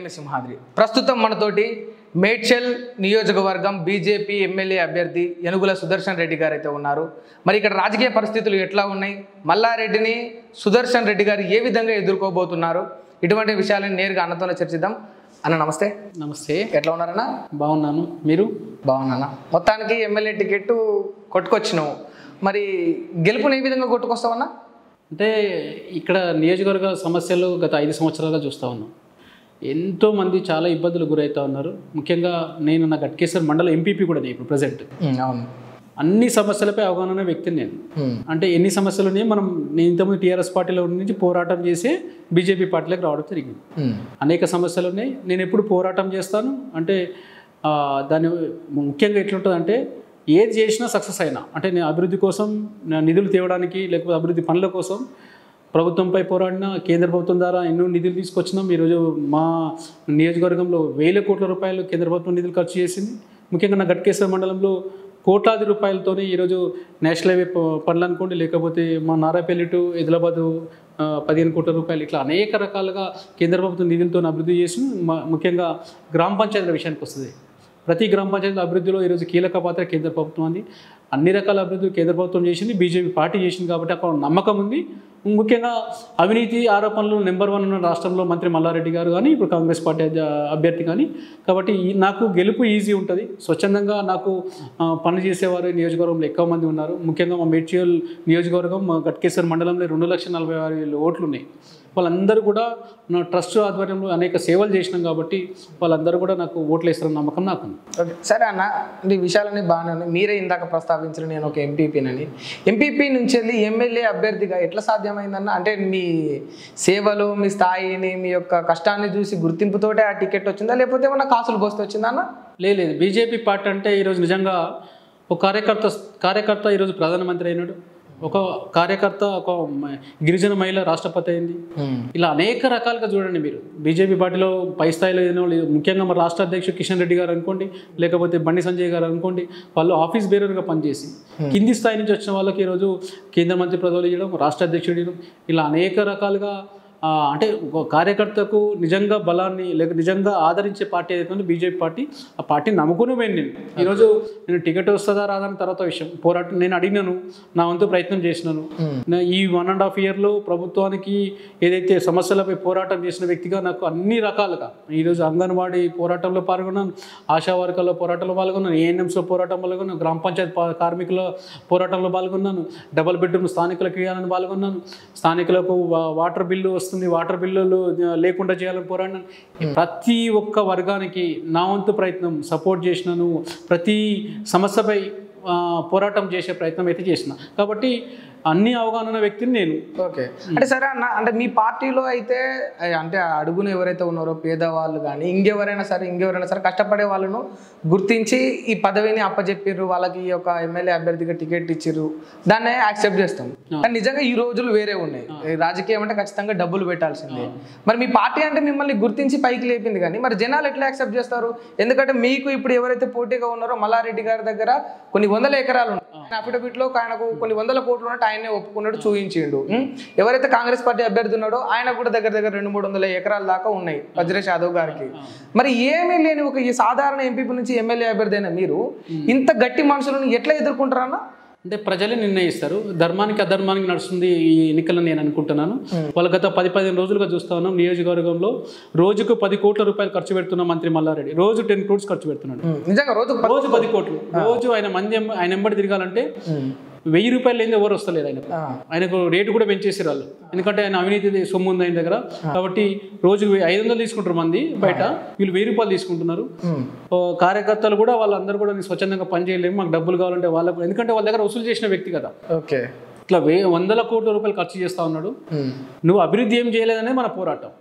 సింహాద్రి ప్రస్తుతం మనతోటి మేడ్చల్ నియోజకవర్గం బీజేపీ ఎమ్మెల్యే అభ్యర్థి యనుగుల సుదర్శన్ రెడ్డి గారు అయితే ఉన్నారు మరి ఇక్కడ రాజకీయ పరిస్థితులు ఎట్లా ఉన్నాయి మల్లారెడ్డిని సుదర్శన్ రెడ్డి గారు ఏ విధంగా ఎదుర్కోబోతున్నారు ఇటువంటి విషయాలను నేరుగా అన్నతోనే చర్చిద్దాం అన్న నమస్తే నమస్తే ఎట్లా ఉన్నారన్న బాగున్నాను మీరు బాగున్నానా మొత్తానికి ఎమ్మెల్యే టికెట్ కొట్టుకొచ్చినావు మరి గెలుపుని ఏ విధంగా కొట్టుకొస్తావన్నా అంటే ఇక్కడ నియోజకవర్గ సమస్యలు గత ఐదు సంవత్సరాలుగా చూస్తూ ఉన్నాం ఎంతో మంది చాలా ఇబ్బందులు గురవుతూ ఉన్నారు ముఖ్యంగా నేను నా గట్కేశ్వర్ మండల ఎంపీపీ కూడా నేను ఇప్పుడు ప్రజెంట్ అవును అన్ని సమస్యలపై అవగాహన ఉన్న వ్యక్తిని నేను అంటే ఎన్ని సమస్యలు ఉన్నాయి మనం నేను ఇంతకుముందు టీఆర్ఎస్ పార్టీలో నుంచి పోరాటం చేసి బీజేపీ పార్టీలోకి రావడం జరిగింది అనేక సమస్యలు ఉన్నాయి నేను ఎప్పుడు పోరాటం చేస్తాను అంటే ఆ, దాని ముఖ్యంగా ఎట్లుంటుందంటే ఏది చేసినా సక్సెస్ అయినా అంటే నేను అభివృద్ధి కోసం నా నిధులు తేవడానికి లేకపోతే అభివృద్ధి పనుల కోసం ప్రభుత్వంపై పోరాడిన కేంద్ర ప్రభుత్వం ద్వారా ఎన్నో నిధులు తీసుకొచ్చినాం ఈరోజు మా నియోజకవర్గంలో వేల కోట్ల రూపాయలు కేంద్ర ప్రభుత్వం నిధులు ఖర్చు చేసింది ముఖ్యంగా నా గట్కేశ్వర మండలంలో కోట్లాది రూపాయలతోనే ఈరోజు నేషనల్ హైవే ప- పనులు అనుకోండి లేకపోతే మా నారాపల్లి టు ఎదిలాబాదు ఆ, పదిహేను కోట్ల రూపాయలు ఇట్లా అనేక రకాలుగా కేంద్ర ప్రభుత్వం నిధులతో అభివృద్ధి చేసి మ- ముఖ్యంగా గ్రామ పంచాయతీల విషయానికి వస్తుంది ప్రతి గ్రామ పంచాయతీ అభివృద్ధిలో ఈరోజు కీలక పాత్ర కేంద్ర ప్రభుత్వం ఉంది అన్ని రకాల అభివృద్ధి కేంద్ర ప్రభుత్వం చేసింది బీజేపీ పార్టీ చేసింది కాబట్టి అక్కడ నమ్మకం ఉంది ముఖ్యంగా అవినీతి ఆరోపణలు నెంబర్ వన్ ఉన్న రాష్ట్రంలో మంత్రి మల్లారెడ్డి గారు కానీ ఇప్పుడు కాంగ్రెస్ పార్టీ అధ్య- అభ్యర్థి కానీ కాబట్టి ఈ- నాకు గెలుపు ఈజీ ఉంటుంది స్వచ్ఛందంగా నాకు ఆ, పనులు చేసేవారు ఈ నియోజకవర్గంలో ఎక్కువ మంది ఉన్నారు ముఖ్యంగా మా మేడ్చల్ నియోజకవర్గం మా గట్కేశ్వర్ మండలంలో రెండు లక్షల నలభై ఆరు వేల ఓట్లు ఉన్నాయి వాళ్ళందరూ కూడా నా ట్రస్ట్ ఆధ్వర్యంలో అనేక సేవలు చేసినాం కాబట్టి వాళ్ళందరూ కూడా నాకు ఓట్లు వేస్తారన్న నమ్మకం నాకు ఉంది ఓకే సరే అన్న అంటే ఈ విషయాలన్నీ బాగానే ఉన్నాయి మీరే ఇందాక ప్రస్తావించిన నేను ఒక ఎంపీపీనని ఎంపీపీ నుంచి వెళ్ళి ఎమ్మెల్యే అభ్యర్థిగా ఎట్లా సాధ్యమైందన్న అంటే మీ సేవలు మీ స్థాయిని మీ యొక్క కష్టాన్ని చూసి గుర్తింపుతోటే ఆ టికెట్ వచ్చిందా లేకపోతే ఏమన్నా కాసులు పోస్తే వచ్చిందా అన్న లేదు లేదు బీజేపీ పార్టీ అంటే ఈరోజు నిజంగా ఒక కార్యకర్త కార్యకర్త ఈరోజు ప్రధానమంత్రి అయినాడు ఒక కార్యకర్త ఒక మ- గిరిజన మహిళ రాష్ట్రపతి అయింది ఇలా అనేక రకాలుగా చూడండి మీరు బీజేపీ పార్టీలో పై స్థాయిలో ఏదైనా వాళ్ళు ముఖ్యంగా మన రాష్ట్ర అధ్యక్షుడు కిషన్ రెడ్డి గారు అనుకోండి లేకపోతే బండి సంజయ్ గారు అనుకోండి వాళ్ళు ఆఫీస్ బేరర్గా పనిచేసి కింది స్థాయి నుంచి వచ్చిన వాళ్ళకి ఈరోజు కేంద్ర మంత్రి పదవులు ఇవ్వడం రాష్ట్ర అధ్యక్షుడు ఇవ్వడం ఇలా అనేక రకాలుగా ఆ, అంటే ఒక కార్యకర్తకు నిజంగా బలాన్ని లేక నిజంగా ఆదరించే పార్టీ ఏదైతే బీజేపీ పార్టీ ఆ పార్టీని నమ్ముకుని పోయింది నేను ఈరోజు నేను టికెట్ వస్తుందా రాదని తర్వాత విషయం పోరాటం నేను అడిగినాను నా వంతు ప్రయత్నం చేసినాను నా ఈ వన్ అండ్ హాఫ్ ఇయర్లో ప్రభుత్వానికి ఏదైతే సమస్యలపై పోరాటం చేసిన వ్యక్తిగా నాకు అన్ని రకాలుగా ఈరోజు అంగన్వాడీ పోరాటంలో పాల్గొన్నాను ఆశా వర్గాల్లో పోరాటంలో పాల్గొన్నాను ఏఎన్ఎంస్లో పోరాటం పాల్గొన్నాను గ్రామ పంచాయతీ పా- కార్మికుల పోరాటంలో పాల్గొన్నాను డబల్ బెడ్రూమ్ స్థానికులకు ఇవ్వాలని పాల్గొన్నాను స్థానికులకు వా- వాటర్ బిల్లు వస్తుంది వాటర్ బిల్లులు ఆ, లేకుండా చేయాలని పోరాడినాను ప్రతి ఒక్క వర్గానికి నా వంతు ప్రయత్నం సపోర్ట్ చేసినాను ప్రతి సమస్యపై ఆ, పోరాటం చేసే ప్రయత్నం అయితే చేసిన కాబట్టి అన్ని అవగాహన ఉన్న వ్యక్తిని నేను ఓకే అంటే సరే అన్న అంటే మీ పార్టీలో అయితే అయ్ అంటే అడుగున ఎవరైతే ఉన్నారో పేదవాళ్ళు కానీ ఇంకెవరైనా సరే ఇంకెవరైనా సరే కష్టపడే వాళ్ళను గుర్తించి ఈ పదవిని అప్పచెప్పిర్రు వాళ్ళకి ఈ యొక్క ఎమ్మెల్యే అభ్యర్థిగా టికెట్ ఇచ్చిర్రు దాన్నే యాక్సెప్ట్ చేస్తాం కానీ నిజంగా ఈ రోజులు వేరే ఉన్నాయి ఈ రాజకీయం అంటే ఖచ్చితంగా డబ్బులు పెట్టాల్సిందే మరి మీ పార్టీ అంటే మిమ్మల్ని గుర్తించి పైకి లేపింది కానీ మరి జనాలు ఎట్లా యాక్సెప్ట్ చేస్తారు ఎందుకంటే మీకు ఇప్పుడు ఎవరైతే పోటీగా ఉన్నారో మల్లారెడ్డి గారి దగ్గర కొన్ని వందల ఎకరాలు ఉన్నాయి ఆయన అఫిడవిట్ లో ఆయనకు కొన్ని వందల కోట్లు ఉన్నట్టు ఆయనే ఒప్పుకున్నాడు చూపించిండు ఉం? ఎవరైతే కాంగ్రెస్ పార్టీ అభ్యర్థి ఉన్నాడో ఆయన కూడా దగ్గర దగ్గర రెండు మూడు వందల ఎకరాల దాకా ఉన్నాయి వజ్రేష్ యాదవ్ గారికి మరి ఏమీ లేని ఒక ఈ సాధారణ ఎంపీ నుంచి ఎమ్మెల్యే అభ్యర్థి అయిన మీరు ఇంత గట్టి మనుషులను ఎట్లా ఎదుర్కొంటారన్న అంటే ప్రజలే నిర్ణయిస్తారు ధర్మానికి అధర్మానికి నడుస్తుంది ఈ ఎన్నికలను నేను అనుకుంటున్నాను వాళ్ళు గత పది పదిహేను రోజులుగా చూస్తా ఉన్నాం నియోజకవర్గంలో రోజుకు పది కోట్ల రూపాయలు ఖర్చు పెడుతున్న మంత్రి మల్లారెడ్డి రోజు టెన్ క్రోడ్స్ ఖర్చు పెడుతున్నాడు ఉం. నిజంగా రోజు రోజు పది కోట్లు రోజు ఆయన మంది ఎం- ఆయన ఎంబడి తిరగాలంటే వెయ్యి రూపాయలు లేని ఎవరు వస్తలేరు ఆయనకు ఆయనకు రేటు కూడా పెంచేసారు వాళ్ళు ఎందుకంటే ఆయన అవినీతి సొమ్ము ఉంది ఆయన దగ్గర కాబట్టి రోజుకు వెయ్యి- ఐదు వందలు తీసుకుంటారు మంది బయట వీళ్ళు వెయ్యి రూపాయలు తీసుకుంటున్నారు ఓ కార్యకర్తలు కూడా వాళ్ళందరూ కూడా నేను స్వచ్ఛందంగా పని చేయలేము మాకు డబ్బులు కావాలంటే వాళ్ళకు ఎందుకంటే వాళ్ళ దగ్గర వసూలు చేసిన వ్యక్తి కదా ఓకే ఇట్లా వే వందల కోట్ల రూపాయలు ఖర్చు చేస్తా ఉన్నాడు నువ్వు అభివృద్ధి ఏం చేయలేదనే మన పోరాటం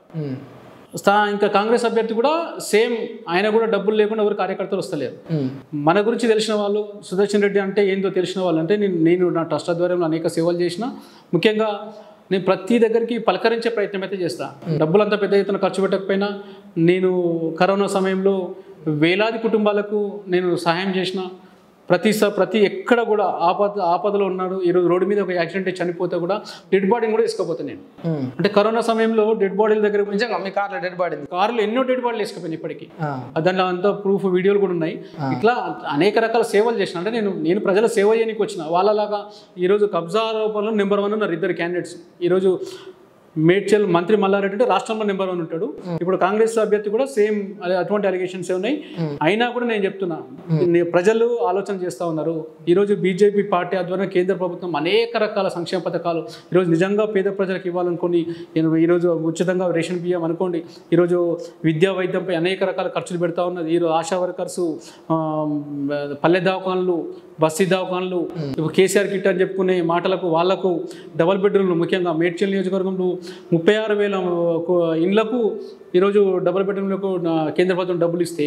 స్థా ఇంకా కాంగ్రెస్ అభ్యర్థి కూడా సేమ్ ఆయన కూడా డబ్బులు లేకుండా ఎవరు కార్యకర్తలు వస్తలేరు మన గురించి తెలిసిన వాళ్ళు సుదర్శన్ రెడ్డి అంటే ఏందో తెలిసిన వాళ్ళు అంటే నేను నేను నా ట్రస్ట్ ఆధ్వర్యంలో అనేక సేవలు చేసిన ముఖ్యంగా నేను ప్రతి దగ్గరికి పలకరించే ప్రయత్నం అయితే చేస్తా డబ్బులు అంతా పెద్ద ఎత్తున ఖర్చు పెట్టకపోయినా నేను కరోనా సమయంలో వేలాది కుటుంబాలకు నేను సహాయం చేసిన ప్రతి స- ప్రతి ఎక్కడ కూడా ఆపద ఆపదలో ఉన్నాడు ఈరోజు రోడ్డు మీద ఒక యాక్సిడెంట్ అయి చనిపోతే కూడా డెడ్ బాడీని కూడా ఇసుకపోతాను నేను అంటే కరోనా సమయంలో డెడ్ బాడీల దగ్గర పోయి నిజంగా మీ కార్లో డెడ్ పడింది కార్లు ఎన్నో డెడ్ బాడీలు వేసుకుపోయినాయి ఇప్పటికీ దాంట్లో అంతా ప్రూఫ్ వీడియోలు కూడా ఉన్నాయి ఇట్లా అనేక రకాల సేవలు చేసిన అంటే నేను నేను ప్రజల సేవ చేయడానికి వచ్చిన వాళ్ళలాగా ఈరోజు కబ్జా ఆరోపణలు నెంబర్ వన్ ఉన్నారు ఇద్దరు క్యాండిడేట్స్ ఈరోజు మేడ్చల్ మంత్రి మల్లారెడ్డి అంటే రాష్ట్రంలో నెంబర్ వన్ ఉంటాడు ఇప్పుడు కాంగ్రెస్ అభ్యర్థి కూడా సేమ్ అటువంటి అలిగేషన్స్ ఉన్నాయి అయినా కూడా నేను చెప్తున్నా నే- ప్రజలు ఆలోచన చేస్తూ ఉన్నారు ఈరోజు బీజేపీ పార్టీ ఆధ్వర్యంలో కేంద్ర ప్రభుత్వం అనేక రకాల సంక్షేమ పథకాలు ఈరోజు నిజంగా పేద ప్రజలకు ఇవ్వాలనుకోని ఈయన ఈరోజు ఉచితంగా రేషన్ బియ్యం అనుకోండి ఈరోజు విద్యా వైద్యంపై అనేక రకాల ఖర్చులు పెడతా ఉన్నది ఈరోజు ఆశా వర్కర్స్ పల్లె దవాఖాన్లు బస్తీ దవాఖాన్లు ఇప్పుడు కేసీఆర్ కిట్ అని చెప్పుకునే మాటలకు వాళ్లకు డబల్ బెడ్రూమ్లు ముఖ్యంగా మేడ్చల్ నియోజకవర్గంలో ముప్పై ఆరు వేల ఇండ్లకు ఈరోజు డబుల్ బెడ్రూమ్లకు నా కేంద్ర ప్రభుత్వం డబ్బులు ఇస్తే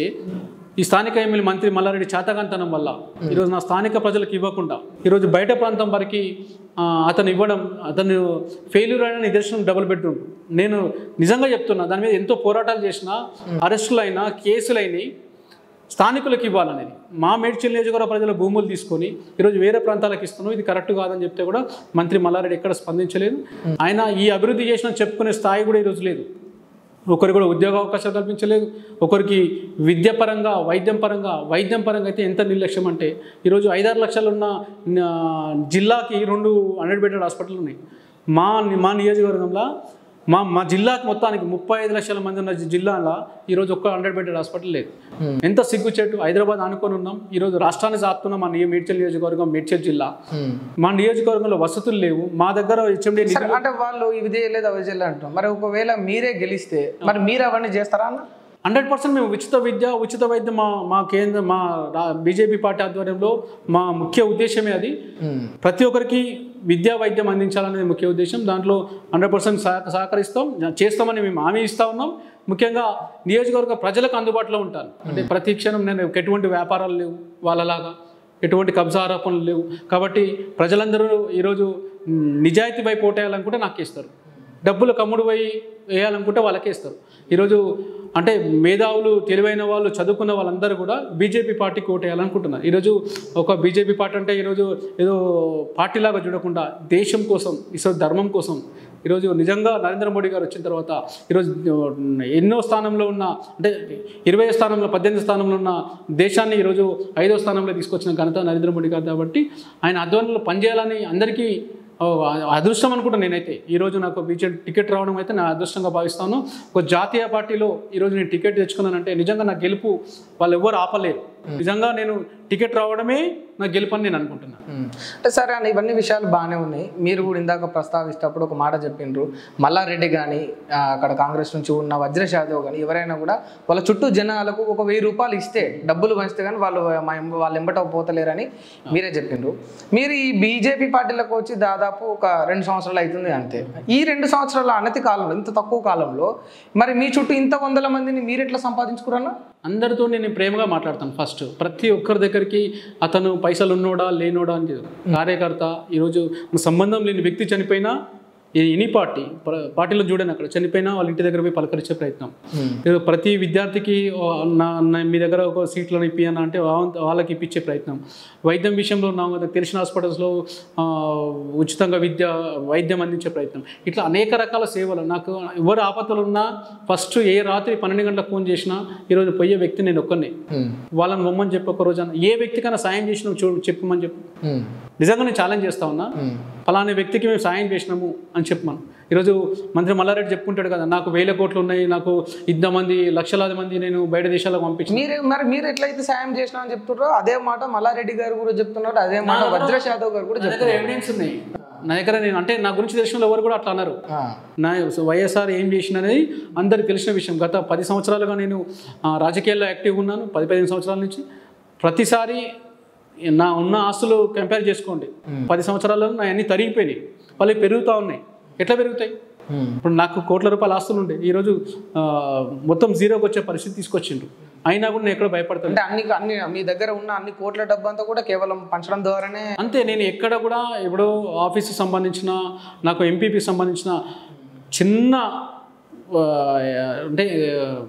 ఈ స్థానిక ఎమ్మెల్యే మంత్రి మల్లారెడ్డి చాతకాంతనం వల్ల ఈరోజు నా స్థానిక ప్రజలకు ఇవ్వకుండా ఈరోజు బయట ప్రాంతం వరకు ఆ, అతను ఇవ్వడం అతను ఫెయిల్యూర్ అయిన నిదర్శనం డబుల్ బెడ్రూమ్ నేను నిజంగా చెప్తున్నా దాని మీద ఎంతో పోరాటాలు చేసినా అరెస్టులైనా కేసులైనాయి స్థానికులకు ఇవ్వాలనేది మా మేడ్చల్ నియోజకవర్గ ప్రజల భూములు తీసుకొని ఈరోజు వేరే ప్రాంతాలకు ఇస్తున్నాం ఇది కరెక్ట్ కాదని చెప్తే కూడా మంత్రి మల్లారెడ్డి ఎక్కడ స్పందించలేదు ఆయన ఈ అభివృద్ధి చేసిన చెప్పుకునే స్థాయి కూడా ఈరోజు లేదు ఒకరికి కూడా ఉద్యోగ అవకాశాలు కల్పించలేదు ఒకరికి విద్య పరంగా వైద్యం పరంగా వైద్యం పరంగా అయితే ఎంత నిర్లక్ష్యం అంటే ఈరోజు ఐదారు లక్షలు ఉన్న ఆ, జిల్లాకి రెండు హండ్రెడ్ బెడెడ్ హాస్పిటల్ ఉన్నాయి మా మా నియోజకవర్గంలో మా మా జిల్లాకి మొత్తానికి ముప్పై ఐదు లక్షల మంది ఉన్న జి- జిల్లాలో ఈరోజు ఒక్క హండ్రెడ్ బెడెడ్ హాస్పిటల్ లేదు ఎంత సిగ్గుచేటు హైదరాబాద్ ఆనుకొని ఉన్నాం ఈరోజు రాష్ట్రాన్ని సాపుతున్నాం మా నియ మేడ్చల్ నియోజకవర్గం మేడ్చల్ జిల్లా మా నియోజకవర్గంలో వసతులు లేవు మా దగ్గర హెచ్ఎండి సరే అంటే వాళ్ళు ఇవి చేయలేదు అవి చేయలేదు అంటాం మరి ఒకవేళ మీరే గెలిస్తే మరి మీరు అవన్నీ చేస్తారా అన్న హండ్రెడ్ పర్సెంట్ మేము ఉచిత విద్య ఉచిత వైద్యం మా మా కేంద్ర మా బీజేపీ పార్టీ ఆధ్వర్యంలో మా ముఖ్య ఉద్దేశమే అది ప్రతి ఒక్కరికి విద్యా వైద్యం అందించాలనేది ముఖ్య ఉద్దేశం దాంట్లో హండ్రెడ్ పర్సెంట్ సహకరిస్తాం చేస్తామని మేము హామీ ఇస్తా ఉన్నాం ముఖ్యంగా నియోజకవర్గ ప్రజలకు అందుబాటులో ఉంటాను అంటే ప్రతి క్షణం నేను ఎటువంటి వ్యాపారాలు లేవు వాళ్ళలాగా ఎటువంటి కబ్జా ఆరోపణలు లేవు కాబట్టి ప్రజలందరూ ఈరోజు మ్, నిజాయితీ వైపు ఓటేయాలనుకుంటే నాకు ఇస్తారు డబ్బులు కమ్ముడు పోయి వేయాలనుకుంటే వాళ్ళకే ఇస్తారు ఈరోజు అంటే మేధావులు తెలివైన వాళ్ళు చదువుకున్న వాళ్ళందరూ కూడా బీజేపీ పార్టీకి ఓటు వేయాలనుకుంటున్నారు ఈరోజు ఒక బీజేపీ పార్టీ అంటే ఈరోజు ఏదో పార్టీలాగా చూడకుండా దేశం కోసం ఈరోజు ధర్మం కోసం ఈరోజు నిజంగా నరేంద్ర మోడీ గారు వచ్చిన తర్వాత ఈరోజు ఎన్నో స్థానంలో ఉన్న అంటే ఇరవై స్థానంలో పద్దెనిమిది స్థానంలో ఉన్న దేశాన్ని ఈరోజు ఐదో స్థానంలో తీసుకొచ్చిన ఘనత నరేంద్ర మోడీ గారు కాబట్టి ఆయన ఆధ్వర్యంలో పనిచేయాలని అందరికీ ఓ, అదృష్టం అనుకుంటా నేనైతే ఈరోజు నాకు బీజేపీ టికెట్ రావడం అయితే నా అదృష్టంగా భావిస్తాను ఒక జాతీయ పార్టీలో ఈరోజు నేను టికెట్ తెచ్చుకున్నానంటే నిజంగా నా గెలుపు వాళ్ళు ఎవ్వరు ఆపలేరు నిజంగా నేను టికెట్ రావడమే నా గెలుపు అని నేను అనుకుంటున్నాను అంటే సరే అన్న ఇవన్నీ విషయాలు బాగానే ఉన్నాయి మీరు కూడా ఇందాక ప్రస్తావిస్తప్పుడు ఒక మాట చెప్పిండ్రు మల్లారెడ్డి కానీ అక్కడ కాంగ్రెస్ నుంచి ఉన్న వజ్రేష్ యాదవ్ కానీ ఎవరైనా కూడా వాళ్ళ చుట్టూ జనాలకు ఒక వెయ్యి రూపాయలు ఇస్తే డబ్బులు పంచితే కానీ వాళ్ళు మా ఎం- వాళ్ళు ఎంబట పోతలేరని మీరే చెప్పిండ్రు మీరు ఈ బీజేపీ పార్టీలకు వచ్చి దాదాపు ఒక రెండు సంవత్సరాలు అవుతుంది అంతే ఈ రెండు సంవత్సరాల అనతి కాలంలో ఇంత తక్కువ కాలంలో మరి మీ చుట్టూ ఇంత వందల మందిని మీరు ఎట్లా సంపాదించుకురన్నా అందరితో నేను ప్రేమగా మాట్లాడతాను ఫస్ట్ ప్రతి ఒక్కరి దగ్గరికి అతను పైసలు ఉన్నోడా లేనోడా అని చెప్పు. కార్యకర్త ఈరోజు సంబంధం లేని వ్యక్తి చనిపోయినా ఈ- ఎనీ పార్టీ ప్ర- పార్టీలో చూడండి అక్కడ చనిపోయినా వాళ్ళ ఇంటి దగ్గర పోయి పలకరించే ప్రయత్నం ఏదో ప్రతి విద్యార్థికి ఓ, నా నా- మీ దగ్గర ఒక సీట్లను ఇప్పియనా అంటే వా- వాళ్ళకి ఇప్పించే ప్రయత్నం వైద్యం విషయంలో నాకు తెలిసిన హాస్పిటల్స్లో ఆ, ఉచితంగా విద్య వైద్యం అందించే ప్రయత్నం ఇట్లా అనేక రకాల సేవలు నాకు ఎవరు ఆపదలు ఉన్నా ఫస్ట్ ఏ రాత్రి పన్నెండు గంటలకు ఫోన్ చేసినా ఈరోజు పోయే వ్యక్తి నేను ఒక్కనే వాళ్ళని బొమ్మని చెప్పి ఒక రోజు ఏ వ్యక్తికైనా సాయం చేసినా చూడు చెప్పమని చెప్పు నిజంగా నేను ఛాలెంజ్ చేస్తా ఉన్నా ఫలానా వ్యక్తికి మేము సాయం చేసినాము అని చెప్పమను ఈరోజు మంత్రి మల్లారెడ్డి చెప్పుకుంటాడు కదా నాకు వేల కోట్లు ఉన్నాయి నాకు ఇంతమంది లక్షలాది మంది నేను బయట దేశాలకు పంపించిన మీరు మరి మీరు ఎట్లయితే సాయం చేసినా అని చెప్తున్నారో అదే మాట మల్లారెడ్డి గారు కూడా చెప్తున్నారు అదే మాట వజ్రేష్ యాదవ్ గారు కూడా నా దగ్గర ఎవిడెన్స్ ఉన్నాయి నా దగ్గర నేను అంటే నా గురించి తెలిసిన వాళ్ళు ఎవరు కూడా అట్లా అన్నారు చెప్తున్నారు నా వైఎస్ఆర్ ఏం చేసిన అనేది అందరికి తెలిసిన విషయం గత పది సంవత్సరాలుగా నేను ఆ, రాజకీయాల్లో యాక్టివ్గా ఉన్నాను పది పదిహేను సంవత్సరాల నుంచి ప్రతిసారి నా ఉన్న ఆస్తులు కంపేర్ చేసుకోండి పది సంవత్సరాల్లో నా అన్ని తరిగిపోయినాయి వాళ్ళకి పెరుగుతూ ఉన్నాయి ఎట్లా పెరుగుతాయి ఇప్పుడు నాకు కోట్ల రూపాయల ఆస్తులు ఉండే ఈరోజు ఆ, మొత్తం జీరోకి వచ్చే పరిస్థితి తీసుకొచ్చిండ్రు అయినా కూడా నేను ఎక్కడ భయపడతాను అంటే అన్ని అన్ని మీ దగ్గర ఉన్న అన్ని కోట్ల డబ్బు అంతా కూడా కేవలం పంచడం ద్వారానే అంతే నేను ఎక్కడ కూడా ఇప్పుడు ఆఫీస్కి సంబంధించిన నాకు ఎంపీపీకి సంబంధించిన చిన్న ఆ, అంటే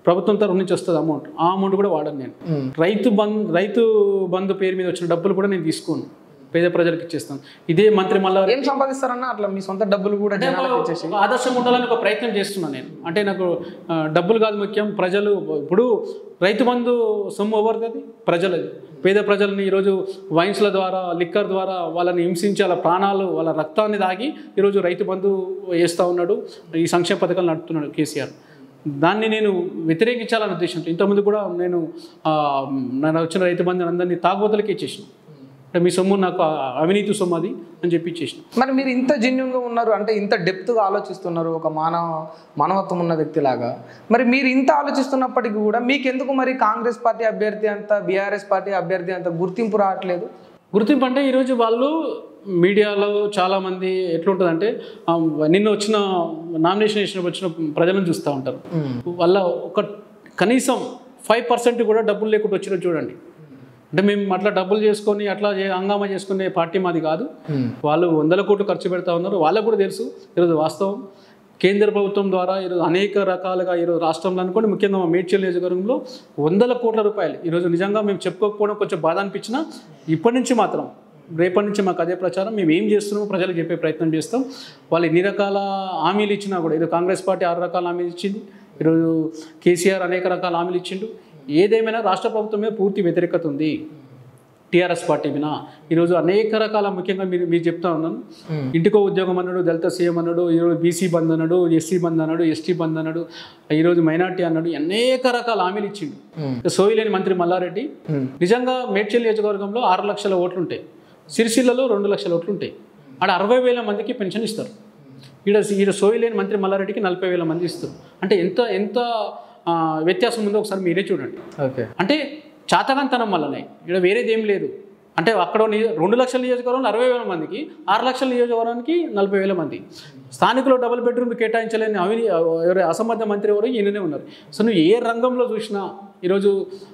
ప్రభుత్వం తరఫు నుంచి వస్తుంది అమౌంట్ ఆ అమౌంట్ కూడా వాడను నేను రైతు బంద్ రైతు బంధు పేరు మీద వచ్చిన డబ్బులు కూడా నేను తీసుకోను పేద ప్రజలకు ఇచ్చేస్తాను ఇదే మంత్రి మళ్ళా ఏం సంపాదిస్తారన్నా అట్లా మీ సొంత డబ్బులు కూడా జనాలకు ఇచ్చేసి ఒక ఆదర్శం ఉండాలని ఒక ప్రయత్నం చేస్తున్నాను నేను అంటే నాకు ఆ, డబ్బులు కాదు ముఖ్యం ప్రజలు ఇప్పుడు రైతు బంధు సొమ్ము ఎవరిది ప్రజలది పేద ప్రజల్ని ఈరోజు వైన్స్ల ద్వారా లిక్కర్ ద్వారా వాళ్ళని హింసించి వాళ్ళ ప్రాణాలు వాళ్ళ రక్తాన్ని దాగి ఈరోజు రైతు బంధు వేస్తూ ఉన్నాడు ఈ సంక్షేమ పథకాలు నడుపుతున్నాడు కేసీఆర్ దాన్ని నేను వ్యతిరేకించాలనే ఉద్దేశంతో ఇంతకుముందు కూడా నేను ఆ, నాకు వచ్చిన రైతు బంధుని అందరినీ తాగుబోతులకి ఇచ్చేసిన అంటే మీ సొమ్ము నాకు ఆ అవినీతి సొమ్ము అది అని చెప్పి ఇచ్చేసిన మరి మీరు ఇంత జెన్యున్గా ఉన్నారు అంటే ఇంత డెప్త్గా ఆలోచిస్తున్నారు ఒక మానవ మానవత్వం ఉన్న వ్యక్తిలాగా మరి మీరు ఇంత ఆలోచిస్తున్నప్పటికీ కూడా మీకెందుకు మరి కాంగ్రెస్ పార్టీ అభ్యర్థి అంత బీఆర్ఎస్ పార్టీ అభ్యర్థి అంత గుర్తింపు రావట్లేదు గుర్తింపు అంటే ఈరోజు వాళ్ళు మీడియాలో చాలామంది ఎట్లుంటుందంటే ఆ, నిన్న వచ్చిన నామినేషన్ వేసినప్పుడు వచ్చిన ప్రజలను చూస్తూ ఉంటారు వాళ్ళ ఒక కనీసం ఫైవ్ పర్సెంట్ కూడా డబ్బులు లేకుండా వచ్చిన చూడండి అంటే మేము అట్లా డబ్బులు చేసుకొని అట్లా చే- హంగామా చేసుకునే పార్టీ మాది కాదు వాళ్ళు వందల కోట్లు ఖర్చు పెడతా ఉన్నారు వాళ్ళకు కూడా తెలుసు ఈరోజు వాస్తవం కేంద్ర ప్రభుత్వం ద్వారా ఈరోజు అనేక రకాలుగా ఈరోజు రాష్ట్రంలో అనుకోండి ముఖ్యంగా మా మేడ్చల్ నియోజకవర్గంలో వందల కోట్ల రూపాయలు ఈరోజు నిజంగా మేము చెప్పుకోకపోవడం కొంచెం బాధ అనిపించినా ఇప్పటి నుంచి మాత్రం రేపటి నుంచి మాకు అదే ప్రచారం మేము ఏం చేస్తున్నామో ప్రజలకు చెప్పే ప్రయత్నం చేస్తాం వాళ్ళు ఎన్ని రకాల హామీలు ఇచ్చినా కూడా ఈరోజు కాంగ్రెస్ పార్టీ ఆరు రకాల హామీలు ఇచ్చింది ఈరోజు కేసీఆర్ అనేక రకాల హామీలు ఇచ్చిండు ఏదేమైనా రాష్ట్ర ప్రభుత్వం మీద పూర్తి వ్యతిరేకత ఉంది టీఆర్ఎస్ పార్టీ మీద ఈరోజు అనేక రకాల ముఖ్యంగా మీరు మీరు చెప్తా ఉన్నాను ఇంటికో ఉద్యోగం అన్నాడు దళిత సీఎం అన్నాడు ఈరోజు బీసీ బంద్ అన్నాడు ఎస్సీ బంద్ అన్నాడు ఎస్టీ బంద్ అన్నాడు ఈరోజు మైనార్టీ అన్నాడు అనేక రకాల హామీలు ఇచ్చిండు సోయిలేని మంత్రి మల్లారెడ్డి నిజంగా మేడ్చల్ నియోజకవర్గంలో ఆరు లక్షల ఓట్లు ఉంటాయి సిరిసిల్లలో రెండు లక్షల ఓట్లు ఉంటాయి ఆడ అరవై వేల మందికి పెన్షన్ ఇస్తారు ఈడ ఈడ సోయిలేని మంత్రి మల్లారెడ్డికి నలభై వేల మంది ఇస్తారు అంటే ఎంత ఎంత ఆ, వ్యత్యాసం ఉందో ఒకసారి మీరే చూడండి ఓకే అంటే చాతకంతనం వల్లనే ఇక్కడ వేరేది ఏం లేదు అంటే అక్కడ నియో- రెండు లక్షల నియోజకవర్గంలో అరవై వేల మందికి ఆరు లక్షల నియోజకవర్గానికి నలభై వేల మంది స్థానికులు డబుల్ బెడ్రూమ్ కేటాయించలేని అవిని ఎవరు అసంబద్ధ మంత్రి ఎవరు ఈయననే ఉన్నారు సో నువ్వు ఏ రంగంలో చూసినా ఈరోజు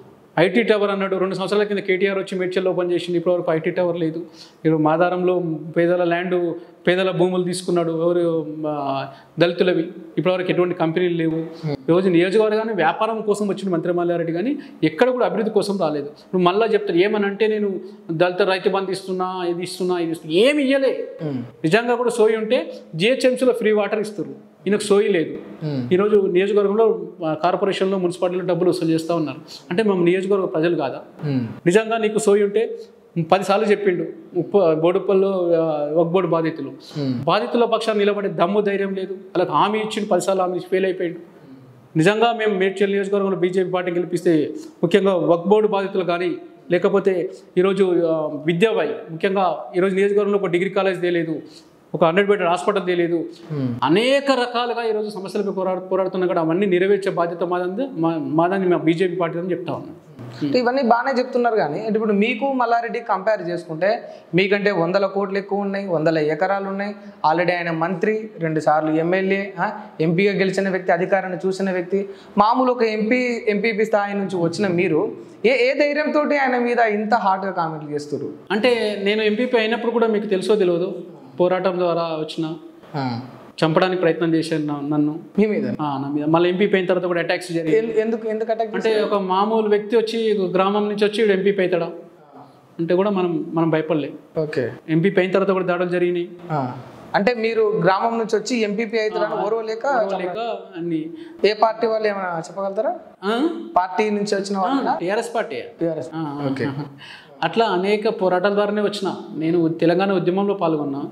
ఐటీ టవర్ అన్నాడు రెండు సంవత్సరాల కింద కేటీఆర్ వచ్చి మేడ్చల్లో ఓపెన్ చేసింది ఇప్పటివరకు ఐటీ టవర్ లేదు ఈరోజు మాదారంలో పేదల ల్యాండ్ పేదల భూములు తీసుకున్నాడు ఎవరు ఆ, దళితులవి ఇప్పటివరకు ఎటువంటి కంపెనీలు లేవు ఈరోజు నియోజకవర్గాన్ని వ్యాపారం కోసం వచ్చిన మంత్రి మల్లారెడ్డి కానీ ఎక్కడ కూడా అభివృద్ధి కోసం రాలేదు నువ్వు మళ్ళీ చెప్తారు ఏమనంటే నేను దళిత రైతు బంధు ఇస్తున్నా ఇది ఇస్తున్నా ఇది ఇస్తున్నా ఏమి ఇయ్యలే నిజంగా కూడా సోయి ఉంటే జిహెచ్ఎంసీలో ఫ్రీ వాటర్ ఇస్తారు ఈయనకు సోయి లేదు ఈరోజు నియోజకవర్గంలో ఆ, కార్పొరేషన్లో మున్సిపాలిటీలో డబ్బులు వసూలు చేస్తూ ఉన్నారు అంటే మేము నియోజకవర్గ ప్రజలు కాదా నిజంగా నీకు సోయి ఉంటే పదిసార్లు చెప్పిండు ఉప్ప బోడుప్పల్లో ఒక్కబోడు బాధితులు బాధితుల పక్షాన్ని నిలబడే దమ్ము ధైర్యం లేదు వాళ్ళకి హామీ ఇచ్చిండు పదిసార్లు హామీ ఇచ్చి ఫెయిల్ అయిపోయిండు నిజంగా మేము మేడ్చల్ నియోజకవర్గంలో బీజేపీ పార్టీ గెలిపిస్తే ముఖ్యంగా వక్ బోర్డు బాధితులు కానీ లేకపోతే ఈరోజు ఆ, విద్యావై ముఖ్యంగా ఈరోజు నియోజకవర్గంలో ఒక డిగ్రీ కాలేజ్ తెలియదు ఒక హండ్రెడ్ బెడ్ హాస్పిటల్ తెలియదు అనేక రకాలుగా ఈరోజు సమస్యలపై పోరాడు పోరాడుతున్నా కూడా అవన్నీ నెరవేర్చే బాధ్యత మాదంది మా మాదని మా బీజేపీ పార్టీ అని చెప్తా ఉన్నాం అంటే ఇవన్నీ బాగానే చెప్తున్నారు కానీ అంటే ఇప్పుడు మీకు మల్లారెడ్డి కంపేర్ చేసుకుంటే మీకంటే వందల కోట్లు ఎక్కువ ఉన్నాయి వందల ఎకరాలు ఉన్నాయి ఆల్రెడీ ఆయన మంత్రి రెండు సార్లు ఎమ్మెల్యే ఎంపీగా గెలిచిన వ్యక్తి అధికారాన్ని చూసిన వ్యక్తి మామూలు ఒక ఎంపీ ఎంపీపీ స్థాయి నుంచి వచ్చిన మీరు ఏ ఏ ధైర్యంతో ఆయన మీద ఇంత హార్డ్గా కామెంట్లు చేస్తారు అంటే నేను ఎంపీపీ అయినప్పుడు కూడా మీకు తెలుసో తెలియదు పోరాటం ద్వారా వచ్చిన చంపడానికి ప్రయత్నం చేశాను నా- నన్ను మీ మీద ఆ, నా మీద మళ్ళీ ఎంపీపీ అయిన తర్వాత కూడా అటాక్స్ జరిగాయి ఎన్- ఎందుకు ఎందుకు అటాక్ అంటే ఒక మామూలు వ్యక్తి వచ్చి గ్రామం నుంచి వచ్చి వీడు ఎంపీ అవుతాడా అంటే కూడా మనం మనం భయపడలేం ఓకే ఎంపీ అయిన తర్వాత కూడా దాడులు జరిగినాయి అంటే మీరు గ్రామం నుంచి వచ్చి ఎంపీపీ అవుతారని ఓర్వలేక లేక అన్ని ఏ పార్టీ వాళ్ళు ఏమైనా చెప్పగలుగుతారా పార్టీ నుంచి వచ్చిన వాళ్ళు టీఆర్ఎస్ పార్టీ టీఆర్ఎస్ ఓకే అట్లా అనేక పోరాటాల ద్వారానే వచ్చిన నేను తెలంగాణ ఉద్యమంలో పాల్గొన్నా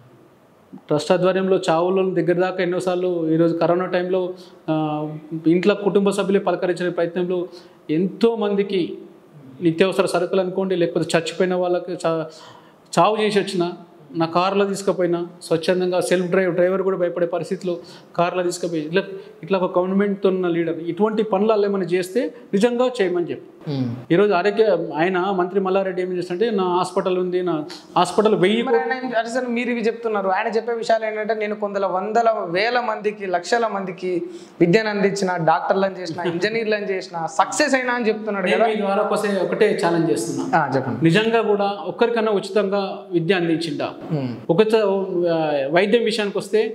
ట్రస్ట్ ఆధ్వర్యంలో చావుల దగ్గర దాకా ఎన్నోసార్లు ఈరోజు కరోనా టైంలో ఆ, ఇంట్లో కుటుంబ సభ్యులే పలకరించిన ప్రయత్నంలో ఎంతో మందికి నిత్యావసర సరుకులు అనుకోండి లేకపోతే చచ్చిపోయిన వాళ్ళకి చా చావు చేసి వచ్చిన నా కార్లో తీసుకుపోయినా స్వచ్ఛందంగా సెల్ఫ్ డ్రైవ్ డ్రైవర్ కూడా భయపడే పరిస్థితిలో కార్లో తీసుకుపోయి ఇట్లా ఇట్లా ఒక గవర్నమెంట్తో ఉన్న లీడర్ ఇటువంటి పనులు ఏమైనా చేస్తే నిజంగా చేయమని చెప్పు ఈరోజు ఆరోగ్య ఆయన మంత్రి మల్లారెడ్డి ఏం చేస్తుంటే నా హాస్పిటల్ ఉంది నా హాస్పిటల్ వెయ్యి మరి ఆయన ఏం- అదే సార్ మీరు ఇవి చెప్తున్నారు ఆయన చెప్పే విషయాలు ఏంటంటే నేను కొందల వందల వేల మందికి లక్షల మందికి విద్యను అందించిన డాక్టర్లను చేసిన ఇంజనీర్లను చేసిన సక్సెస్ అయినా అని చెప్తున్నాడు నేను కదా మీ ద్వారా ఒకసే ఒకటే ఛాలెంజ్ చేస్తున్నా ఆ, చెప్పండి నిజంగా కూడా ఒక్కరికన్నా ఉచితంగా విద్య అందించిండా ఒక చ- ఆ, వైద్యం విషయానికి వస్తే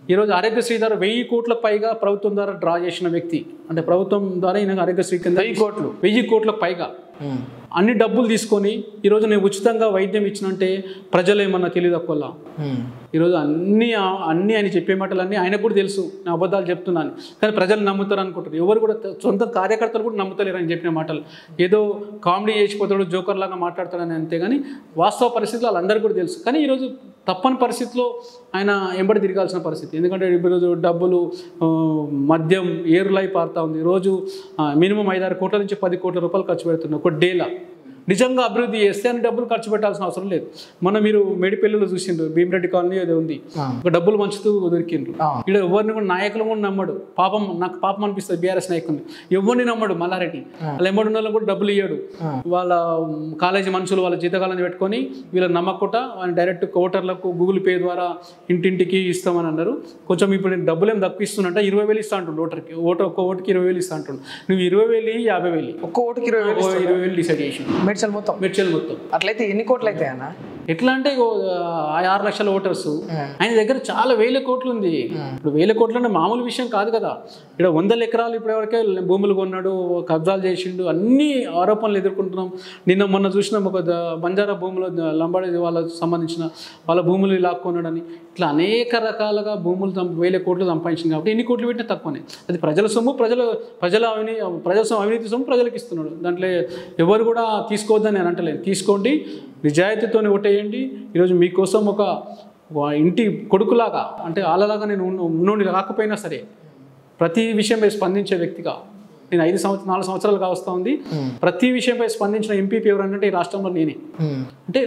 ఈరోజు ఆరోగ్యశ్రీ ద్వారా వెయ్యి కోట్లకు పైగా ప్రభుత్వం ద్వారా డ్రా చేసిన వ్యక్తి అంటే ప్రభుత్వం ద్వారా ఈయన ఆరోగ్యశ్రీ కింద వెయ్యి కోట్లు వెయ్యి కోట్లకు పైగా అన్ని డబ్బులు తీసుకొని ఈరోజు నేను ఉచితంగా వైద్యం ఇచ్చినంటే ప్రజలు ఏమన్నా తెలియదు అక్కల్లా ఈరోజు అన్ని అన్ని ఆయన చెప్పే మాటలన్నీ ఆయనకు కూడా తెలుసు నేను అబద్ధాలు చెప్తున్నాను కానీ ప్రజలు నమ్ముతారు అనుకుంటారు ఎవరు కూడా త- సొంత కార్యకర్తలు కూడా నమ్ముతలేరు అని చెప్పిన మాటలు ఏదో కామెడీ చేసిపోతాడు జోకర్ లాగా మాట్లాడతాడని అంతే కానీ వాస్తవ పరిస్థితులు వాళ్ళందరికీ కూడా తెలుసు కానీ ఈరోజు తప్పని పరిస్థితిలో ఆయన ఎంబడి తిరగాల్సిన పరిస్థితి ఎందుకంటే ఈరోజు డబ్బులు ఆ, మద్యం ఏరులై పారుతా ఉంది రోజు ఆ, మినిమం ఐదారు కోట్ల నుంచి పది కోట్ల రూపాయలు ఖర్చు పెడుతున్నారు ఒక డేలా నిజంగా అభివృద్ధి చేస్తే అని డబ్బులు ఖర్చు పెట్టాల్సిన అవసరం లేదు మొన్న మీరు మేడిపల్లిలో చూసిండ్రు భీమరెడ్డి కాలనీ ఏదో ఉంది ఒక డబ్బులు పంచుతూ దొరికిండ్రు ఆ. ఇక్కడ ఎవరిని కూడా నాయకులు కూడా నమ్మడు పాపం నాకు పాపం అనిపిస్తుంది బీఆర్ఎస్ నాయకుల్ని ఎవరిని నమ్మడు మల్లారెడ్డి వాళ్ళ ఎంబడి ఉన్న వాళ్ళకి కూడా డబ్బులు ఇయ్యడు వాళ్ళ ఉమ్, కాలేజీ మనుషులు వాళ్ళ జీతకాలను పెట్టుకొని వీళ్ళని నమ్మకుండా వాళ్ళని డైరెక్ట్ ఓటర్లకు గూగుల్ పే ద్వారా ఇంటింటికి ఇస్తామని అన్నారు కొంచెం ఇప్పుడు నేను డబ్బులు ఏం తక్కువ ఇస్తున్నట్ట ఇరవై వేలు ఇస్తా అంటుండు ఓటర్కి ఓటర్ ఒక్క ఓటుకి ఇరవై వేలు ఇస్తా అంటుండు నువ్వు ఇరవై వేలు ఇయ్యి, యాభై వేలు ఇయ్యి. ఒక్క ఓటుకి ఇరవై వేలు ఓ ఇరవై వేలు డిసైడ్ చేసి మెడిసిన్ మొత్తం మెడ్చల్ మొత్తం అట్లయితే ఎన్ని కోట్లు అవుతాయి అన్న ఎట్లా అంటే ఇగో, ఆ ఆరు లక్షల ఓటర్స్ ఆయన దగ్గర చాలా వేల కోట్లు ఉంది ఇప్పుడు వేల కోట్లు అంటే మామూలు విషయం కాదు కదా ఇక్కడ వందల ఎకరాలు ఇప్పటివరకే భూములు కొన్నాడు కబ్జాలు చేసిండు అన్ని ఆరోపణలు ఎదుర్కొంటున్నాం నిన్న మొన్న చూసినాం ఒక ద- బంజారా భూములు ద- లంబాడి వాళ్ళకి సంబంధించిన వాళ్ళ భూములు లాక్కొన్నాడని ఇట్లా అనేక రకాలుగా భూములు సం- వేల కోట్లు సంపాదించింది కాబట్టి ఎన్ని కోట్లు పెట్టినా తక్కువనే అది ప్రజల సొమ్ము ప్రజలు ప్రజల అవినీ ప్రజల సొమ్ము అవినీతి సొమ్ము ప్రజలకు ఇస్తున్నాడు దాంట్లో ఎవరు కూడా తీసుకోవద్దని నేను అంటలేదు తీసుకోండి నిజాయితీతోనే ఓటేయండి ఈరోజు మీకోసం ఒక ఒక ఇంటి కొడుకులాగా అంటే వాళ్ళలాగా నేను ఉన్న- ఉన్నోని రాకపోయినా సరే ప్రతి విషయంపై స్పందించే వ్యక్తిగా నేను ఐదు సంవత్సరం నాలుగు సంవత్సరాలుగా వస్తూ ఉంది ప్రతి విషయంపై స్పందించిన ఎంపీపీ ఎవరంటే ఈ రాష్ట్రంలో నేనే అంటే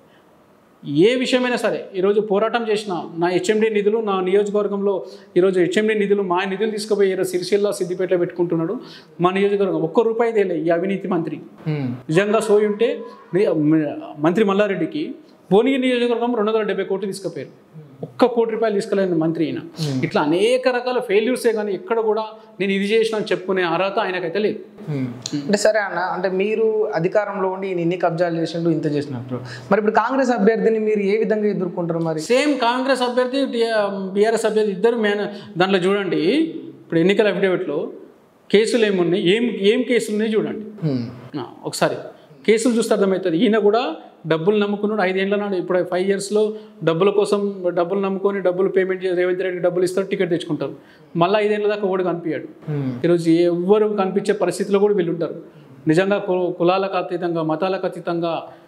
ఏ విషయమైనా సరే ఈరోజు పోరాటం చేసిన నా హెచ్ఎండి నిధులు నా నియోజకవర్గంలో ఈరోజు హెచ్ఎండి నిధులు మా నిధులు తీసుకుపోయి ఈరోజు సిరిసిల్ల సిద్దిపేటలో పెట్టుకుంటున్నాడు మా నియోజకవర్గం ఒక్క రూపాయి తేలే ఈ అవినీతి మంత్రి నిజంగా సోయి ఉంటే ని- మ- మంత్రి మల్లారెడ్డికి భువనగిరి నియోజకవర్గం రెండు వందల డెబ్బై కోట్లు తీసుకుపోయారు ఒక్క కోటి రూపాయలు తీసుకెళ్ళిన మంత్రి అయిన ఇట్లా అనేక రకాల ఫెయిల్యూర్సే కానీ ఎక్కడ కూడా నేను ఇది చేసిన అని చెప్పుకునే అర్హత ఆయనకైతే లేదు అంటే సరే అన్న అంటే మీరు అధికారంలో ఉండి ఈయన ఇన్ని కబ్జాలు చేసిండు ఇంత చేసినట్టు మరి ఇప్పుడు కాంగ్రెస్ అభ్యర్థిని మీరు ఏ విధంగా ఎదుర్కొంటారు మరి సేమ్ కాంగ్రెస్ అభ్యర్థి బీఆర్ఎస్ అభ్యర్థి ఇద్దరు మేన దాంట్లో చూడండి ఇప్పుడు ఎన్నికల అఫిడవిట్లో కేసులు ఏమున్నాయి ఏం ఏం కేసులు ఉన్నాయి చూడండి ఆ, ఒకసారి కేసులు చూస్తే అర్థమవుతుంది ఈయన కూడా డబ్బులు నమ్ముకున్నాడు ఐదేళ్ల నాడు ఇప్పుడు ఫైవ్ ఇయర్స్లో డబ్బుల కోసం డబ్బులు నమ్ముకొని డబ్బులు పేమెంట్ చేసి రేవంత్ రెడ్డి డబ్బులు ఇస్తారు టికెట్ తెచ్చుకుంటారు మళ్ళీ ఐదేళ్ల దాకా ఓడి కనిపించాడు ఈరోజు ఎవ్వరు కనిపించే పరిస్థితిలో కూడా వీళ్ళు ఉంటారు నిజంగా కు- కులాలకు అతీతంగా మతాలకు అతీతంగా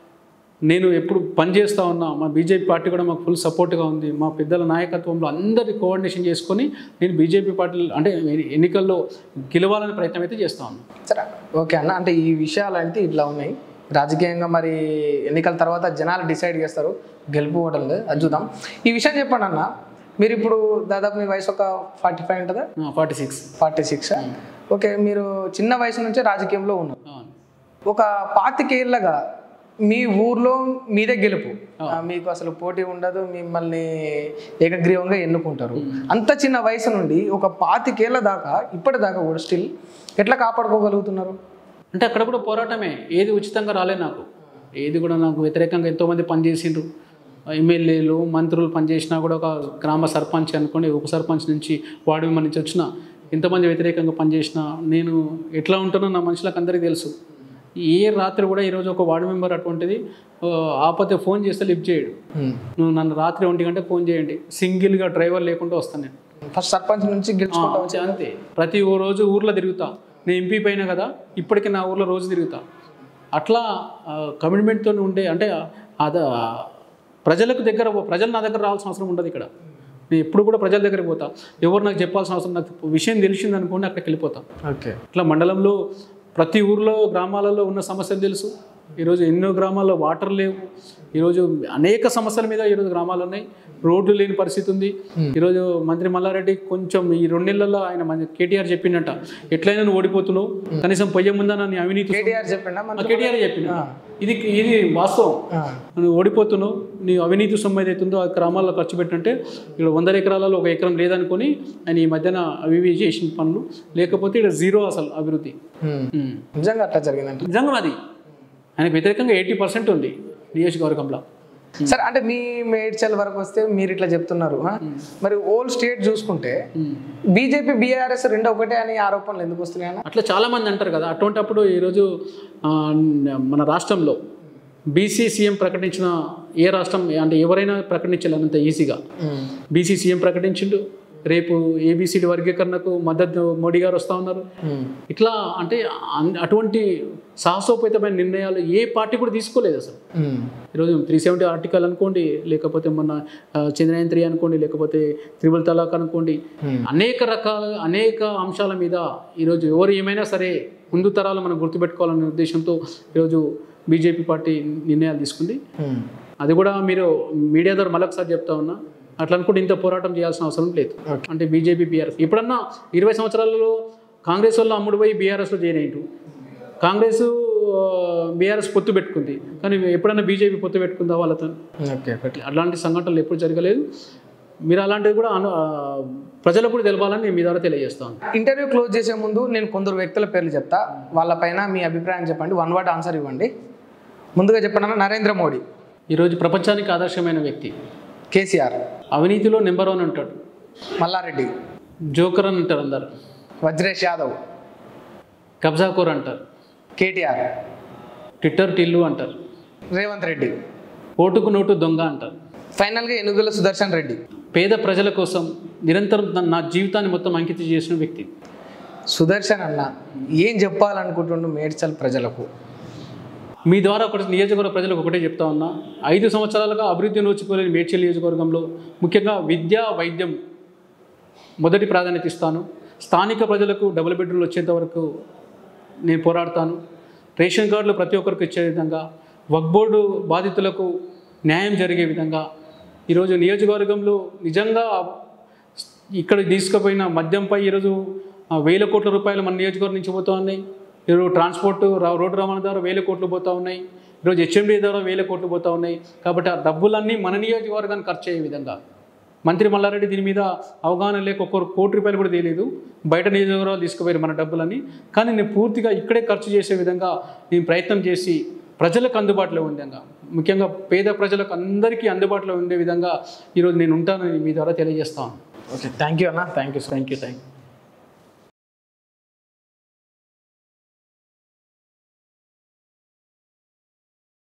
నేను ఎప్పుడు పనిచేస్తూ ఉన్నా మా బీజేపీ పార్టీ కూడా మాకు ఫుల్ సపోర్ట్గా ఉంది మా పెద్దల నాయకత్వంలో అందరి కోఆర్డినేషన్ చేసుకొని నేను బీజేపీ పార్టీ అంటే ఎన్నికల్లో గెలవాలనే ప్రయత్నం అయితే చేస్తా ఉన్నాను సరే ఓకే అన్న అంటే ఈ విషయాలు అంటే ఇట్లా ఉన్నాయి రాజకీయంగా మరి ఎన్నికల తర్వాత జనాలు డిసైడ్ చేస్తారు గెలుపు ఓటర్లు అది చూద్దాం ఈ విషయం చెప్పండి అన్న మీరు ఇప్పుడు దాదాపు మీ వయసు ఒక ఫార్టీ ఫైవ్ ఉంటుందా forty six forty six okay మీరు చిన్న వయసు నుంచే రాజకీయంలో ఉన్నారు ఒక పాతికేళ్ళగా మీ ఊర్లో మీదే గెలుపు ఆ, మీకు అసలు పోటీ ఉండదు మిమ్మల్ని ఏకగ్రీవంగా ఎన్నుకుంటారు అంత చిన్న వయసు నుండి ఒక పాతికేళ్ళ దాకా ఇప్పటిదాకా కూడా స్టిల్ ఎట్లా కాపాడుకోగలుగుతున్నారు అంటే అక్కడ కూడా పోరాటమే ఏది ఉచితంగా రాలే నాకు ఏది కూడా నాకు వ్యతిరేకంగా ఎంతోమంది పనిచేసిండ్రు ఎమ్మెల్యేలు మంత్రులు పనిచేసినా కూడా ఒక గ్రామ సర్పంచ్ అనుకోండి ఉప సర్పంచ్ నుంచి వార్డు మెంబర్ నుంచి వచ్చిన ఎంతమంది వ్యతిరేకంగా పనిచేసినా నేను ఎట్లా ఉంటానో నా మనుషులకు అందరికీ తెలుసు ఏ రాత్రి కూడా ఈరోజు ఒక వార్డు మెంబర్ అటువంటిది ఆ, ఆపతే ఫోన్ చేస్తే లిఫ్ట్ చేయడు నువ్వు నన్ను రాత్రి ఒంటి గంటకు ఫోన్ చేయండి సింగిల్గా డ్రైవర్ లేకుండా వస్తాను నేను ఫస్ట్ సర్పంచ్ నుంచి గెలుచుకుంటా అంతే అంతే ప్రతి ఓ రోజు ఊర్లో తిరుగుతా నేను ఎంపీ పైన కదా ఇప్పటికీ నా ఊర్లో రోజు తిరుగుతా అట్లా కమిట్మెంట్తో ఉండే అంటే అద ప్రజలకు దగ్గర ప్రజలు నా దగ్గర రావాల్సిన అవసరం ఉండదు ఇక్కడ నేను ఎప్పుడు కూడా ప్రజల దగ్గరికి పోతా ఎవరు నాకు చెప్పాల్సిన అవసరం నాకు విషయం తెలిసింది అనుకోండి అక్కడికి వెళ్ళిపోతా ఓకే ఇట్లా మండలంలో ప్రతి ఊర్లో గ్రామాలలో ఉన్న సమస్యలు తెలుసు ఈరోజు ఎన్నో గ్రామాల్లో వాటర్ లేవు ఈరోజు అనేక సమస్యల మీద ఈరోజు గ్రామాలు ఉన్నాయి రోడ్లు లేని పరిస్థితి ఉంది ఈరోజు మంత్రి మల్లారెడ్డి కొంచెం ఈ రెండు నెలల్లో ఆయన మన కేటీఆర్ చెప్పిండట ఎట్లయినా నువ్వు ఓడిపోతున్నావు కనీసం పొయ్య ముందా నన్ను అవినీతి కేటీఆర్ చెప్పండి ఆ కేటీఆర్ చెప్పిండు ఇది ఇది వాస్తవం నువ్వు ఓడిపోతున్నావు నీ అవినీతి సొమ్ము ఏదైతుందో ఆ గ్రామాల్లో ఖర్చు పెట్టంటే ఇక్కడ వందల ఎకరాలలో ఒక ఎకరం లేదనుకొని ఆయన ఈ మధ్యన అవి ఇవి చేసిన పనులు లేకపోతే ఇక్కడ జీరో అసలు అభివృద్ధి ఉమ్. నిజంగా అట్లా జరిగిందంట నిజంగా అది ఆయనకు వ్యతిరేకంగా ఎయిటీ పర్సెంట్ ఉంది నియోజకవర్గంలో సరే అంటే మీ మేడ్చల్ వరకు వస్తే మీరు ఇట్లా చెప్తున్నారు ఆ? మరి ఓల్డ్ స్టేట్ చూసుకుంటే బీజేపీ బీఆర్ఎస్ రెండు ఒకటే అని ఆరోపణలు ఎందుకు వస్తున్నాయి అన్న అట్లా చాలామంది అంటారు కదా అటువంటప్పుడు ఈరోజు ఆ, మన రాష్ట్రంలో బీసీ సీఎం ప్రకటించిన ఏ రాష్ట్రం అంటే ఎవరైనా ప్రకటించాలన్నంత ఈజీగా బీసీ సీఎం ప్రకటించిండు రేపు ఏబిసిడి వర్గీకరణకు మద్దతు మోడీ గారు వస్తూ ఉన్నారు ఇట్లా అంటే అన్- అటువంటి సాహసోపేతమైన నిర్ణయాలు ఏ పార్టీ కూడా తీసుకోలేదు అసలు ఈరోజు త్రీ సెవెంటీ ఆర్టికల్ అనుకోండి లేకపోతే మొన్న ఆ, చంద్రయాన్ త్రీ అనుకోండి లేకపోతే త్రిబుల్ తలాక్ అనుకోండి అనేక రకాల అనేక అంశాల మీద ఈరోజు ఎవరు ఏమైనా సరే ముందు తరాలు మనం గుర్తుపెట్టుకోవాలనే ఉద్దేశంతో ఈరోజు బీజేపీ పార్టీ నిర్ణయాలు తీసుకుంది అది కూడా మీరు మీడియా ద్వారా మళ్ళొకసారి చెప్తా ఉన్నా అట్లా అనుకుంటే ఇంత పోరాటం చేయాల్సిన అవసరం లేదు అంటే బీజేపీ బీఆర్ఎస్ ఇప్పుడన్నా ఇరవై సంవత్సరాలలో కాంగ్రెస్ వల్ల అమ్ముడు పోయి బీఆర్ఎస్లో జాయిన్ అయ్యిండు కాంగ్రెస్ బీఆర్ఎస్ పొత్తు పెట్టుకుంది కానీ ఎప్పుడన్నా బీజేపీ పొత్తు పెట్టుకుందా వాళ్ళతో ఓకే అట్లాంటి సంఘటనలు ఎప్పుడు జరగలేదు మీరు అలాంటివి కూడా అను ఆ, ప్రజలకు కూడా తెలపాలని నేను మీ ద్వారా తెలియజేస్తాను ఇంటర్వ్యూ క్లోజ్ చేసే ముందు నేను కొందరు వ్యక్తుల పేర్లు చెప్తా వాళ్ళపైన మీ అభిప్రాయం చెప్పండి వన్ వర్డ్ ఆన్సర్ ఇవ్వండి ముందుగా చెప్పండి నరేంద్ర మోడీ ఈరోజు ప్రపంచానికి ఆదర్శమైన వ్యక్తి కేసీఆర్ అవినీతిలో నెంబర్ వన్ అంటాడు మల్లారెడ్డి జోకర్ అని అంటారు అందరు వజ్రేష్ యాదవ్ కబ్జాకోర్ అంటారు కేటీఆర్ ట్విట్టర్ టిల్లు అంటారు రేవంత్ రెడ్డి ఓటుకు నోటు దొంగ అంటారు ఫైనల్గా ఎనుగుల సుదర్శన్ రెడ్డి పేద ప్రజల కోసం నిరంతరం తన- నా జీవితాన్ని మొత్తం అంకితం చేసిన వ్యక్తి సుదర్శన్ అన్న ఏం చెప్పాలనుకుంటుండు మేడ్చల్ ప్రజలకు మీ ద్వారా ఒకటి నియోజకవర్గ ప్రజలకు ఒకటే చెప్తా ఉన్నా ఐదు సంవత్సరాలుగా అభివృద్ధి నోచుకోలేని మేడ్చల్ నియోజకవర్గంలో ముఖ్యంగా విద్య వైద్యం మొదటి ప్రాధాన్యత ఇస్తాను స్థానిక ప్రజలకు డబుల్ బెడ్రూమ్లు వచ్చేంత వరకు నేను పోరాడతాను రేషన్ కార్డులు ప్రతి ఒక్కరికి ఇచ్చే విధంగా వక్ బోర్డు బాధితులకు న్యాయం జరిగే విధంగా ఈరోజు నియోజకవర్గంలో నిజంగా ఇక్కడ తీసుకుపోయిన మద్యంపై ఈరోజు ఆ, వేల కోట్ల రూపాయలు మన నియోజకవర్గం నుంచి పోతూ ఉన్నాయి ఈరోజు ట్రాన్స్పోర్ట్ రా- రోడ్డు రవాణా ద్వారా వేల కోట్లు పోతూ ఉన్నాయి ఈరోజు హెచ్ఎండి ద్వారా వేల కోట్లు పోతూ ఉన్నాయి కాబట్టి ఆ డబ్బులన్నీ మన నియోజకవర్గానికి ఖర్చు అయ్యే విధంగా మంత్రి మల్లారెడ్డి దీని మీద అవగాహన లేక ఒక్కొక్క కోటి రూపాయలు కూడా తెలియదు బయట నియోజకవర్గాలు తీసుకుపోయారు మన డబ్బులని కానీ నేను పూర్తిగా ఇక్కడే ఖర్చు చేసే విధంగా నేను ప్రయత్నం చేసి ప్రజలకు అందుబాటులో ఉండే విధంగా ముఖ్యంగా పేద ప్రజలకు అందరికీ అందుబాటులో ఉండే విధంగా ఈరోజు నేను ఉంటానని మీ ద్వారా తెలియజేస్తాను ఓకే థ్యాంక్ యూ అన్న thank you thank you thank you